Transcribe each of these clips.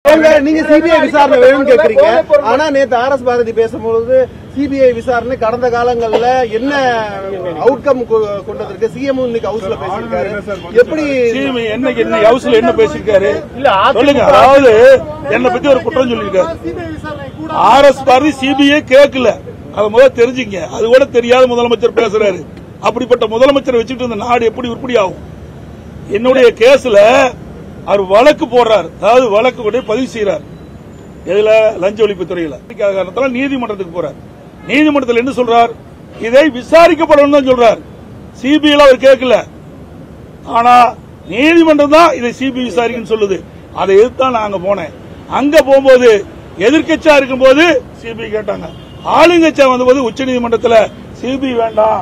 ஏங்க, நீங்க சிபிஐ விசாரணை வேணும்னு கேக்குறீங்க ஆனா நேத்து ஆர் எஸ் பாரதி பேசும்பொழுது சிபிஐ விசாரணை கடந்த காலங்கள்ல என்ன அவுட்கம் கொண்டதற்கு சிஎம் இன்னைக்கு ஹவுஸ்ல பேசியிருக்காரு எப்படி சிஎம் என்னைக்கு என்ன ஹவுஸ்ல என்ன பேசிருக்காரு சொல்லுங்க அதாவது என்ன பத்தி ஒரு குற்றம் சொல்லியிருக்காரு ஆர் எஸ் பாரதி சிபிஐ கேட்கல அதை முதல்ல தெரிஞ்சுங்க அது கூட தெரியாத முதலமைச்சர் பேசுறாரு அப்படிப்பட்ட முதலமைச்சரை வச்சுட்டு இந்த நாடு எப்படி உருப்படி ஆகும் என்னுடைய கேஸ்ல அவர் வழக்கு போடுறார் அதாவது வழக்கு கொண்டு போய் பதிவு செய்யறார் எதுல லஞ்ச ஒழிப்பு துறையில காரணத்தால நீதிமன்றத்துக்கு போறார் நீதிமன்றத்தில் என்ன சொல்றார் இதை விசாரிக்கப்படணும் தான் சொல்றார் சிபிஐல அவர் கேட்கல ஆனா நீதிமன்றம் தான் இதை சிபிஐ விசாரிக்கணும்னு சொல்லுது அதை எதிர்த்து தான் நான் அங்க போனேன் அங்க போகும்போது எதிர்க்கட்சியா இருக்கும்போது சிபிஐ கேட்டாங்க ஆளுங்கட்சியா வந்தபோது உச்சநீதிமன்றத்தில் சிபிஐ வேண்டாம்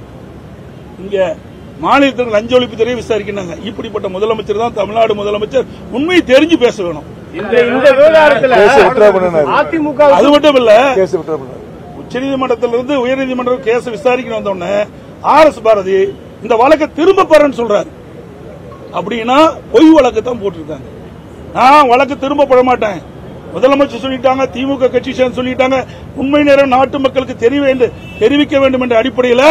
இங்க மாநிலத்தில் லஞ்ச ஒழிப்புத்துறையை விசாரிக்கிறாங்க இப்படிப்பட்ட முதலமைச்சர் தான் தமிழ்நாடு முதலமைச்சர் உண்மையை தெரிஞ்சு பேச வேணும் இந்த இந்த விவகாரத்துல கேஸ் வித்ட்ரா பண்ணினாரு. அதிமுக அது மட்டும் இல்ல கேஸ் விட்ரா பண்ணாரு உச்சநீதிமன்றத்திலிருந்து உயர்நீதிமன்றம் கேஸ் விசாரிக்கணும் வந்த உடனே ஆர் எஸ் பாரதி இந்த வழக்கை திரும்ப பெறன்னு சொல்றாரு அப்படின்னா பொய் வழக்கு தான் போட்டிருக்காங்க நான் வழக்கு திரும்ப பெற மாட்டேன் முதலமைச்சர் சொல்லிட்டாங்க திமுக கட்சி சேர்ந்து சொல்லிட்டாங்க உண்மை நேரம் நாட்டு மக்களுக்கு தெரிய வேண்டும் தெரிவிக்க வேண்டும் என்ற அடிப்படையில்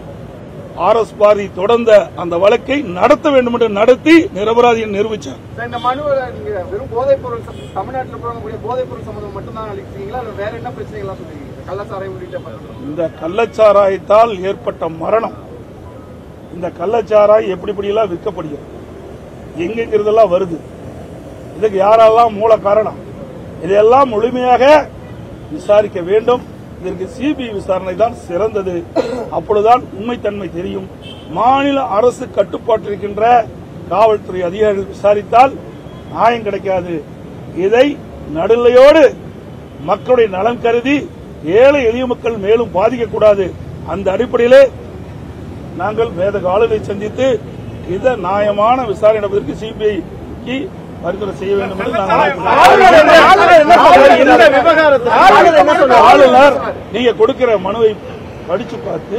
ஆர் எஸ் பாரதி தொடர்ந்த அந்த வழக்கை நடத்த வேண்டும் என்று நடத்தி நிரபராதியை நிரூபிச்சார் சார், இந்த மனுவை நீங்க வெறும் போதைப் பொருள் ச- தமிழ்நாட்டுல புழங்கக்கூடிய போதைப் பொருள் சம்பந்தம் மட்டும் தான் அளிக்கிறீங்களா இல்ல வேற என்ன பிரச்சனைகள்லாம் சொல்றீங்க கள்ளச்சாராயம் உள்ளிட்ட ப- இந்த கள்ளச்சாராயத்தால் ஏற்பட்ட மரணம் இந்த கள்ளச்சாராய் எப்படி எப்படியெல்லாம் விற்கப்படுகிறது எங்கெங்கிறதெல்லாம் வருது இதுக்கு யாரெல்லாம் மூல காரணம் இதையெல்லாம் முழுமையாக விசாரிக்க வேண்டும் இதற்கு சிபிஐ விசாரணை தான் சிறந்தது அப்பொழுதுதான் உண்மைத்தன்மை தெரியும் மாநில அரசு கட்டுப்பாட்டில் இருக்கின்ற காவல்துறை அதிகாரிகள் விசாரித்தால் நியாயம் கிடைக்காது இதை நடுநிலையோடு மக்களுடைய நலன் கருதி ஏழை எளிய மக்கள் மேலும் பாதிக்கக்கூடாது அந்த அடிப்படையிலே நாங்கள் வேத ஆளுநரை சந்தித்து இத நியாயமான விசாரணை நடப்பதற்கு சிபிஐக்கு பரிந்துரை செய்ய வேண்டும் என்று நாங்கள் ஆளுநர் என்ன- ஆளுநர் என்ன சொல்றாரு? இந்த விவகாரத்துல ஆளுநர் என்ன சொல்றாரு? ஆளுநர் நீங்க கொடுக்கிற மனுவை படிச்சு பார்த்து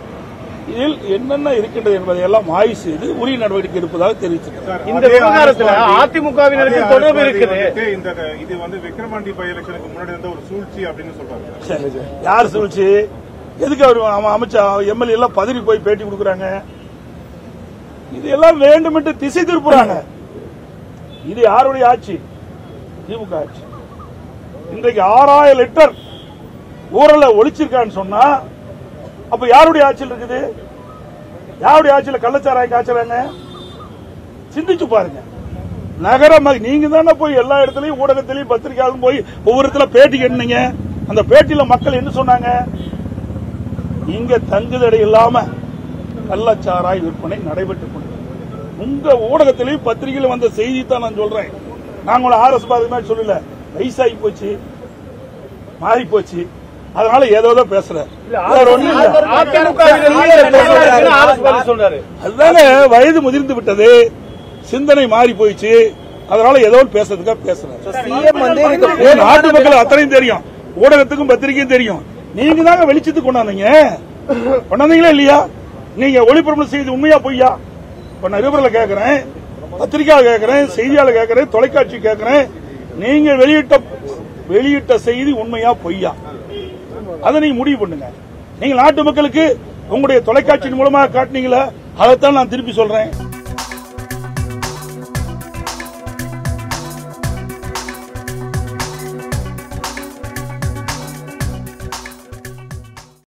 இதில் என்னென்ன இருக்கின்றது என்பதை எல்லாம் ஆய்வு செய்து உரிய நடவடிக்கை எடுப்பதாக தெரிவித்திருக்கிறார் இந்த விவகாரத்துல அதிமுகவினருக்கு தொடர்பு இருக்குது இந்த இது வந்து விக்ரமாண்டி பை எலெக்ஷனுக்கு முன்னாடி இருந்த ஒரு சூழ்ச்சி அப்படின்னு சொல்றாங்க யார் சொல்லிச்சு எதுக்கு அவர் அவன் அமைச்சா எம்எல்ஏ எல்லாம் பதவி போய் பேட்டி கொடுக்கறாங்க இது எல்லாம் வேண்டும் என்று திசை திருப்புறாங்க இது யாருடைய ஆட்சி திமுக ஆட்சி இன்றைக்கு ஆறாயிரம் லிட்டர் ஊரல ஒழிச்சிருக்கான்னு சொன்னா அப்ப யாருடைய ஆட்சியில் இருக்குது யாருடைய ஆட்சியில கள்ளச்சாராய காய்ச்சறாங்க சிந்திச்சு பாருங்க நகர ம- நீங்க தானே போய் எல்லா இடத்துலயும் ஊடகத்திலயும் பத்திரிகையாளரும் போய் ஒவ்வொரு இடத்துல பேட்டி கேட்டீங்க அந்த பேட்டியில மக்கள் என்ன சொன்னாங்க இங்க தங்குதடை இல்லாம கள்ளச்சாராய் விற்பனை நடைபெற்றுக் கொண்டிருக்கிறது உங்க ஊடகத்திலையும் பத்திரிகையில வந்த செய்தி தான் நான் சொல்றேன் நாங்க உங்களை ஆர்எஸ் பாரதி மாதிரி சொல்லல வயசாகி போச்சு மாறி போச்சு அதனால ஏதோ ஏதோ பேசுறேன் வேற ஒண்ணும் இல்ல. அதிமுகவினர் ஆர்எஸ் பாரதி சொல்றாரு அதுதானே வயது முதிர்ந்து விட்டது சிந்தனை மாறி போயிடுச்சு அதனால ஏதோ ஒன்று பேசுறதுக்காக பேசுறேன் சிஎம் வந்து இந்த ஏன் நாட்டு மக்கள் அத்தனையும் தெரியும் ஊடகத்துக்கும் பத்திரிகையும் தெரியும் நீங்க தாங்க வெளிச்சத்துக்கு கொண்டாந்தீங்க கொண்டாந்தீங்களா இல்லையா நீங்க ஒளிபரப்பு செய்தி உண்மையா பொய்யா இப்ப நான் நிருபர்ல கேக்குறேன் பத்திரிகையாளர் கேக்குறேன் செய்தியாளர் கேக்குறேன் தொலைக்காட்சி கேக்குறேன் நீங்க வெளியிட்ட வெளியிட்ட செய்தி உண்மையா பொய்யா அதை நீங்க முடிவு பண்ணுங்க நீங்க நாட்டு மக்களுக்கு உங்களுடைய தொலைக்காட்சியின் மூலமா காட்டினீங்களா அதைத்தான் நான் திருப்பி சொல்றேன்